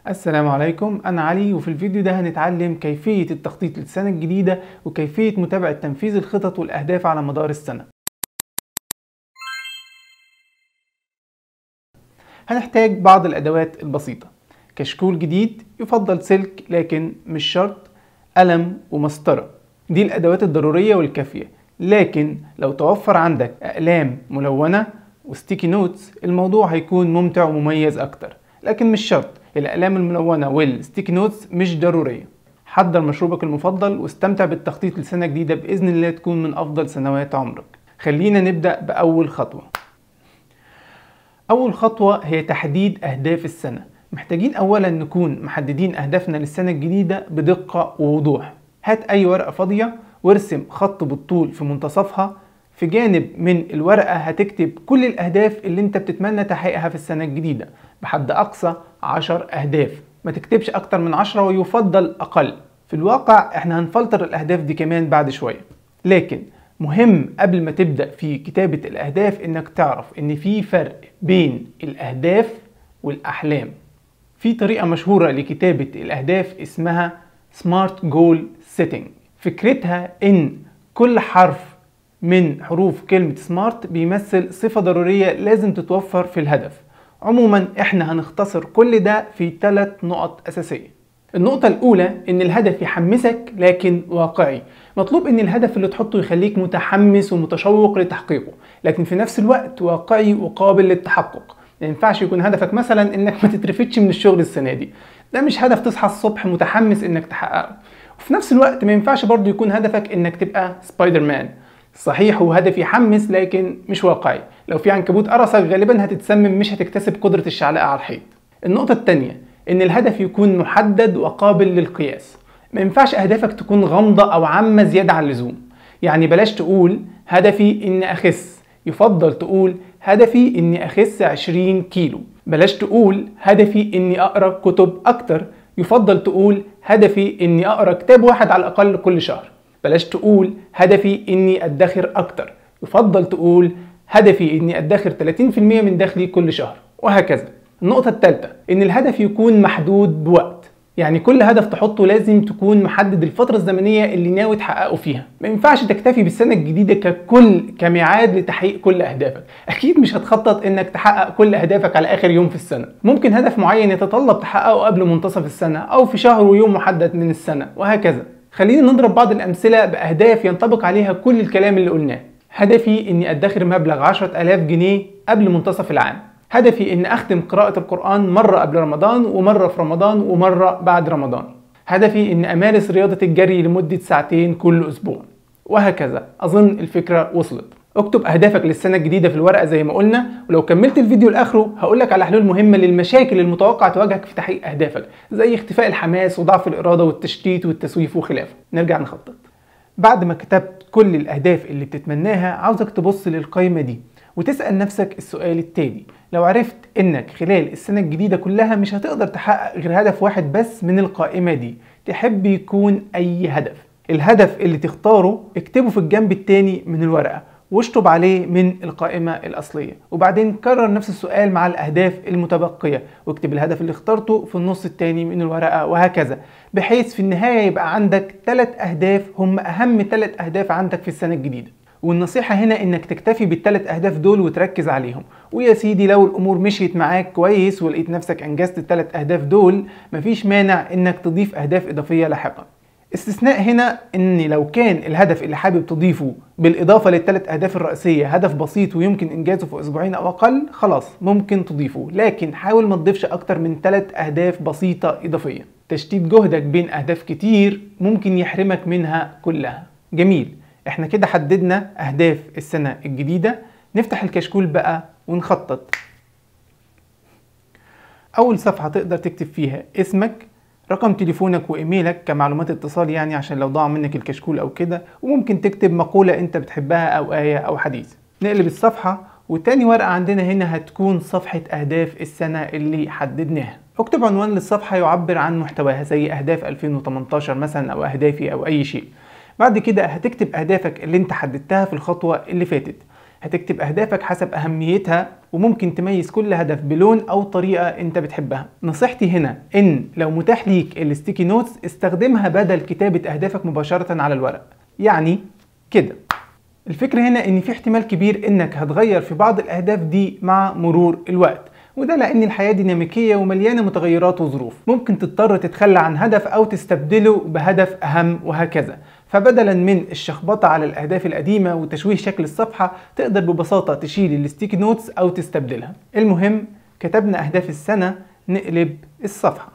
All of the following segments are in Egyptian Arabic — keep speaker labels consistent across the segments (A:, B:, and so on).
A: السلام عليكم أنا علي وفي الفيديو ده هنتعلم كيفية التخطيط للسنة الجديدة وكيفية متابعة تنفيذ الخطط والأهداف على مدار السنة هنحتاج بعض الأدوات البسيطة كشكول جديد يفضل سلك لكن مش شرط قلم ومسطرة دي الأدوات الضرورية والكافية لكن لو توفر عندك أقلام ملونة وستيكي نوتس الموضوع هيكون ممتع ومميز أكتر لكن مش شرط الأقلام الملونة والستيكي نوتس مش ضرورية حضر مشروبك المفضل واستمتع بالتخطيط لسنة جديدة بإذن الله تكون من أفضل سنوات عمرك خلينا نبدأ بأول خطوة أول خطوة هي تحديد أهداف السنة محتاجين أولا نكون محددين أهدافنا للسنة الجديدة بدقة ووضوح هات أي ورقة فاضية وارسم خط بالطول في منتصفها في جانب من الورقة هتكتب كل الأهداف اللي انت بتتمنى تحقيقها في السنة الجديدة بحد أقصى 10 أهداف ما تكتبش أكتر من 10 ويفضل أقل في الواقع احنا هنفلتر الأهداف دي كمان بعد شوية لكن مهم قبل ما تبدأ في كتابة الأهداف إنك تعرف إن في فرق بين الأهداف والأحلام في طريقة مشهورة لكتابة الأهداف اسمها سمارت جول سيتنج فكرتها إن كل حرف من حروف كلمة سمارت بيمثل صفة ضرورية لازم تتوفر في الهدف عموما احنا هنختصر كل ده في ثلاث نقط أساسية النقطة الأولى إن الهدف يحمسك لكن واقعي مطلوب إن الهدف اللي تحطه يخليك متحمس ومتشوق لتحقيقه لكن في نفس الوقت واقعي وقابل للتحقق ما ينفعش يكون هدفك مثلا إنك ما تترفدش من الشغل السنة دي ده مش هدف تصحى الصبح متحمس إنك تحققه وفي نفس الوقت ما ينفعش برضه يكون هدفك إنك تبقى سبايدر مان صحيح هو هدف يحمس لكن مش واقعي لو في عنكبوت قرصك غالبا هتتسمم مش هتكتسب قدرة الشعلقة على الحيط النقطة التانية ان الهدف يكون محدد وقابل للقياس ما ينفعش اهدافك تكون غامضة او عامة زيادة عن اللزوم يعني بلاش تقول هدفي اني اخس يفضل تقول هدفي اني اخس 20 كيلو بلاش تقول هدفي اني اقرا كتب اكتر يفضل تقول هدفي اني اقرا كتاب واحد على الاقل كل شهر بلاش تقول هدفي اني ادخر اكتر يفضل تقول هدفي اني ادخر 30% من دخلي كل شهر وهكذا النقطة الثالثة إن الهدف يكون محدود بوقت يعني كل هدف تحطه لازم تكون محدد الفترة الزمنية اللي ناوي تحققه فيها ما ينفعش تكتفي بالسنة الجديدة ككل كميعاد لتحقيق كل أهدافك أكيد مش هتخطط إنك تحقق كل أهدافك على آخر يوم في السنة ممكن هدف معين يتطلب تحققه قبل منتصف السنة أو في شهر ويوم محدد من السنة وهكذا خلينا نضرب بعض الأمثلة بأهداف ينطبق عليها كل الكلام اللي قلناه هدفي إني أدخر مبلغ 10000 جنيه قبل منتصف العام هدفي ان اختم قراءة القرآن مرة قبل رمضان ومرة في رمضان ومرة بعد رمضان هدفي ان امارس رياضة الجري لمدة ساعتين كل اسبوع وهكذا اظن الفكرة وصلت اكتب اهدافك للسنة الجديدة في الورقة زي ما قلنا ولو كملت الفيديو لاخره هقولك على حلول مهمة للمشاكل المتوقع تواجهك في تحقيق اهدافك زي اختفاء الحماس وضعف الارادة والتشتيت والتسويف وخلافه نرجع نخطط بعد ما كتبت كل الاهداف اللي بتتمناها عاوزك تبص للقائمة دي وتسأل نفسك السؤال التالي لو عرفت انك خلال السنة الجديدة كلها مش هتقدر تحقق غير هدف واحد بس من القائمة دي تحب يكون اي هدف الهدف اللي تختاره اكتبه في الجنب التاني من الورقة واشطب عليه من القائمة الأصلية وبعدين كرر نفس السؤال مع الأهداف المتبقية واكتب الهدف اللي اخترته في النص التاني من الورقة وهكذا بحيث في النهاية يبقى عندك ثلاث أهداف هم أهم ثلاث أهداف عندك في السنة الجديدة والنصيحة هنا انك تكتفي بالثلاث اهداف دول وتركز عليهم ويا سيدي لو الامور مشيت معاك كويس ولقيت نفسك انجزت الثلاث اهداف دول مفيش مانع انك تضيف اهداف اضافية لاحقا استثناء هنا ان لو كان الهدف اللي حابب تضيفه بالاضافة للثلاث اهداف الرئيسية هدف بسيط ويمكن انجازه في اسبوعين او اقل خلاص ممكن تضيفه لكن حاول ما تضيفش اكتر من ثلاث اهداف بسيطة اضافية تشتيت جهدك بين اهداف كتير ممكن يحرمك منها كلها جميل احنا كده حددنا اهداف السنة الجديدة نفتح الكشكول بقى ونخطط اول صفحة تقدر تكتب فيها اسمك رقم تليفونك وايميلك كمعلومات اتصال يعني عشان لو ضاع منك الكشكول او كده وممكن تكتب مقولة انت بتحبها او آية او حديث نقلب الصفحة وتاني ورقة عندنا هنا هتكون صفحة اهداف السنة اللي حددناها اكتب عنوان للصفحة يعبر عن محتواها زي اهداف 2018 مثلا او اهدافي او اي شيء بعد كده هتكتب اهدافك اللي انت حددتها في الخطوة اللي فاتت هتكتب أهدافك حسب أهميتها وممكن تميز كل هدف بلون أو طريقة أنت بتحبها نصيحتي هنا إن لو متاح ليك الستيكي نوتس استخدمها بدل كتابة أهدافك مباشرة على الورق يعني كده الفكرة هنا إن في احتمال كبير إنك هتغير في بعض الأهداف دي مع مرور الوقت وده لأن الحياة ديناميكية ومليانة متغيرات وظروف ممكن تضطر تتخلى عن هدف أو تستبدله بهدف أهم وهكذا فبدلا من الشخبطة على الأهداف القديمة وتشويه شكل الصفحة تقدر ببساطة تشيل الستيكي نوتس أو تستبدلها المهم كتبنا أهداف السنة نقلب الصفحة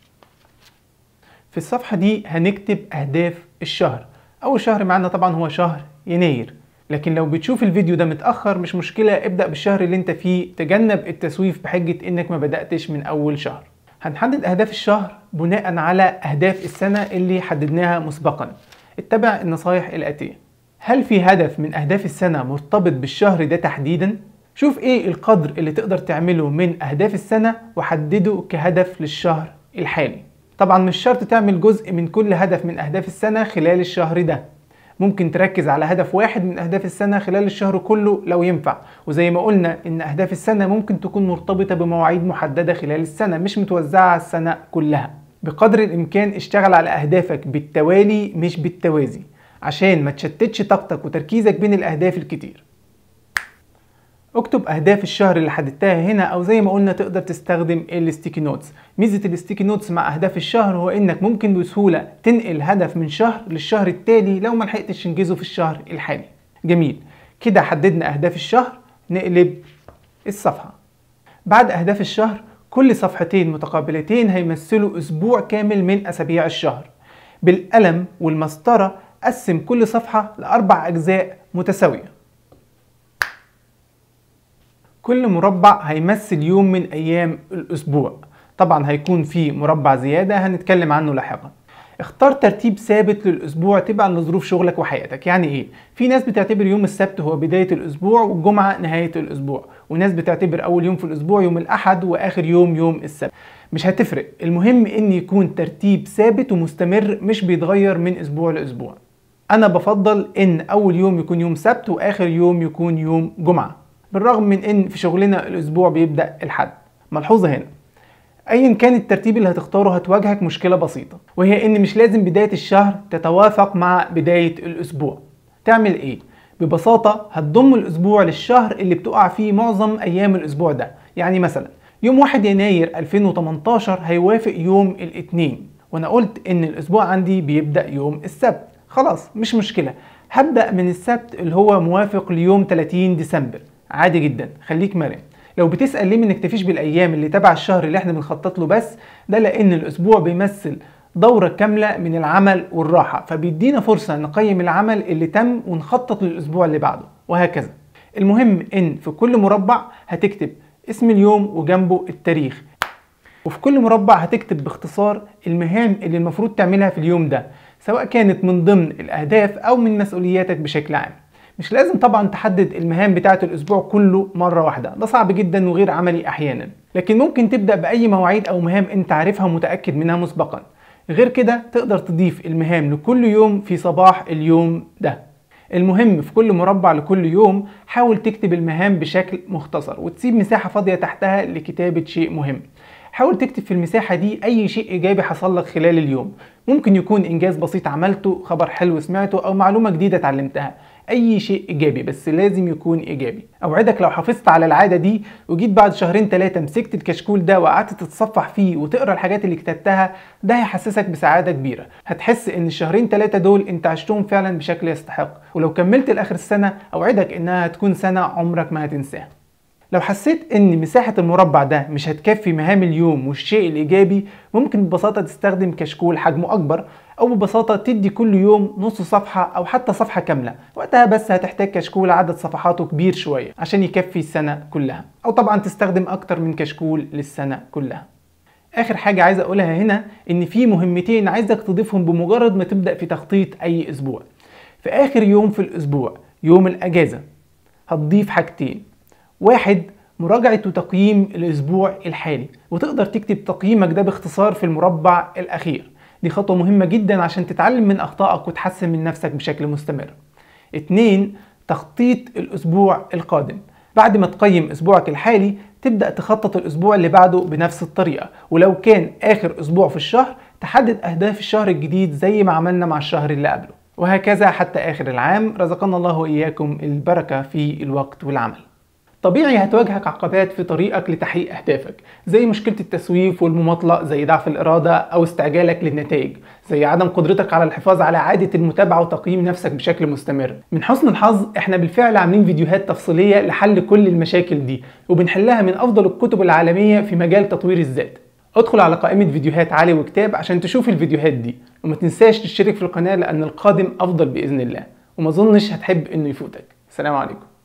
A: في الصفحة دي هنكتب أهداف الشهر أول شهر معنا طبعا هو شهر يناير لكن لو بتشوف الفيديو ده متأخر مش مشكلة ابدأ بالشهر اللي انت فيه تجنب التسويف بحجة انك ما بدأتش من أول شهر هنحدد أهداف الشهر بناء على أهداف السنة اللي حددناها مسبقا اتبع النصايح الآتية هل في هدف من أهداف السنة مرتبط بالشهر ده تحديدا؟ شوف ايه القدر اللي تقدر تعمله من أهداف السنة وحدده كهدف للشهر الحالي طبعا مش شرط تعمل جزء من كل هدف من أهداف السنة خلال الشهر ده ممكن تركز على هدف واحد من أهداف السنة خلال الشهر كله لو ينفع وزي ما قلنا إن أهداف السنة ممكن تكون مرتبطة بمواعيد محددة خلال السنة مش متوزعة على السنة كلها بقدر الإمكان اشتغل على أهدافك بالتوالي مش بالتوازي عشان ما تشتتش طاقتك وتركيزك بين الأهداف الكتير اكتب اهداف الشهر اللي حددتها هنا او زي ما قلنا تقدر تستخدم الستيكي نوتس ميزه الستيكي نوتس مع اهداف الشهر هو انك ممكن بسهوله تنقل هدف من شهر للشهر التالي لو ما لحقتش تنجزه في الشهر الحالي جميل كده حددنا اهداف الشهر نقلب الصفحه بعد اهداف الشهر كل صفحتين متقابلتين هيمثلوا اسبوع كامل من اسابيع الشهر بالقلم والمسطره قسم كل صفحه لاربع اجزاء متساويه كل مربع هيمثل يوم من ايام الاسبوع طبعا هيكون في مربع زياده هنتكلم عنه لاحقا اختار ترتيب ثابت للاسبوع تبعا لظروف شغلك وحياتك يعني ايه في ناس بتعتبر يوم السبت هو بدايه الاسبوع والجمعه نهايه الاسبوع وناس بتعتبر اول يوم في الاسبوع يوم الاحد واخر يوم يوم السبت مش هتفرق المهم ان يكون ترتيب ثابت ومستمر مش بيتغير من اسبوع لاسبوع انا بفضل ان اول يوم يكون يوم سبت واخر يوم يكون يوم جمعه بالرغم من ان في شغلنا الاسبوع بيبدا الحد ملحوظه هنا ايا كان الترتيب اللي هتختاره هتواجهك مشكله بسيطه وهي ان مش لازم بدايه الشهر تتوافق مع بدايه الاسبوع تعمل ايه ببساطه هتضم الاسبوع للشهر اللي بتقع فيه معظم ايام الاسبوع ده يعني مثلا يوم 1 يناير 2018 هيوافق يوم الاثنين وانا قلت ان الاسبوع عندي بيبدا يوم السبت خلاص مش مشكله هبدا من السبت اللي هو موافق ليوم 30 ديسمبر عادي جدا خليك مرن لو بتسأل ليه ما نكتفيش بالأيام اللي تبع الشهر اللي احنا بنخطط له بس ده لأن الأسبوع بيمثل دورة كاملة من العمل والراحة فبيدينا فرصة نقيم العمل اللي تم ونخطط للأسبوع اللي بعده وهكذا المهم إن في كل مربع هتكتب اسم اليوم وجنبه التاريخ وفي كل مربع هتكتب باختصار المهام اللي المفروض تعملها في اليوم ده سواء كانت من ضمن الأهداف أو من مسؤولياتك بشكل عام مش لازم طبعا تحدد المهام بتاعة الأسبوع كله مرة واحدة ده صعب جدا وغير عملي أحيانا لكن ممكن تبدأ بأي مواعيد أو مهام أنت عارفها ومتأكد منها مسبقا غير كده تقدر تضيف المهام لكل يوم في صباح اليوم ده المهم في كل مربع لكل يوم حاول تكتب المهام بشكل مختصر وتسيب مساحة فاضية تحتها لكتابة شيء مهم حاول تكتب في المساحة دي أي شيء إيجابي حصل لك خلال اليوم ممكن يكون إنجاز بسيط عملته خبر حلو سمعته أو معلومة جديدة اتعلمتها اي شيء ايجابي بس لازم يكون ايجابي اوعدك لو حافظت على العاده دي وجيت بعد شهرين ثلاثه مسكت الكشكول ده وقعدت تتصفح فيه وتقرا الحاجات اللي كتبتها ده هيحسسك بسعاده كبيره هتحس ان الشهرين ثلاثه دول انت عشتهم فعلا بشكل يستحق ولو كملت لاخر السنه اوعدك انها هتكون سنه عمرك ما هتنساها لو حسيت ان مساحة المربع ده مش هتكفي مهام اليوم والشيء الايجابي ممكن ببساطة تستخدم كشكول حجمه اكبر او ببساطة تدي كل يوم نص صفحة او حتى صفحة كاملة وقتها بس هتحتاج كشكول عدد صفحاته كبير شوية عشان يكفي السنة كلها او طبعا تستخدم اكتر من كشكول للسنة كلها اخر حاجة عايز اقولها هنا ان في مهمتين عايزك تضيفهم بمجرد ما تبدأ في تخطيط اي اسبوع في اخر يوم في الاسبوع يوم الاجازة هتضيف حاجتين واحد مراجعة وتقييم الأسبوع الحالي وتقدر تكتب تقييمك ده باختصار في المربع الأخير دي خطوة مهمة جدا عشان تتعلم من أخطائك وتحسن من نفسك بشكل مستمر اتنين تخطيط الأسبوع القادم بعد ما تقيم أسبوعك الحالي تبدأ تخطط الأسبوع اللي بعده بنفس الطريقة ولو كان آخر أسبوع في الشهر تحدد أهداف الشهر الجديد زي ما عملنا مع الشهر اللي قبله وهكذا حتى آخر العام رزقنا الله وإياكم البركة في الوقت والعمل طبيعي هتواجهك عقبات في طريقك لتحقيق أهدافك زي مشكلة التسويف والمماطلة زي ضعف الإرادة أو استعجالك للنتائج زي عدم قدرتك على الحفاظ على عادة المتابعة وتقييم نفسك بشكل مستمر من حسن الحظ احنا بالفعل عاملين فيديوهات تفصيلية لحل كل المشاكل دي وبنحلها من أفضل الكتب العالمية في مجال تطوير الذات ادخل على قائمة فيديوهات علي وكتاب عشان تشوف الفيديوهات دي وما تنساش تشترك في القناة لأن القادم أفضل بإذن الله وما ظنش هتحب إنه يفوتك السلام عليكم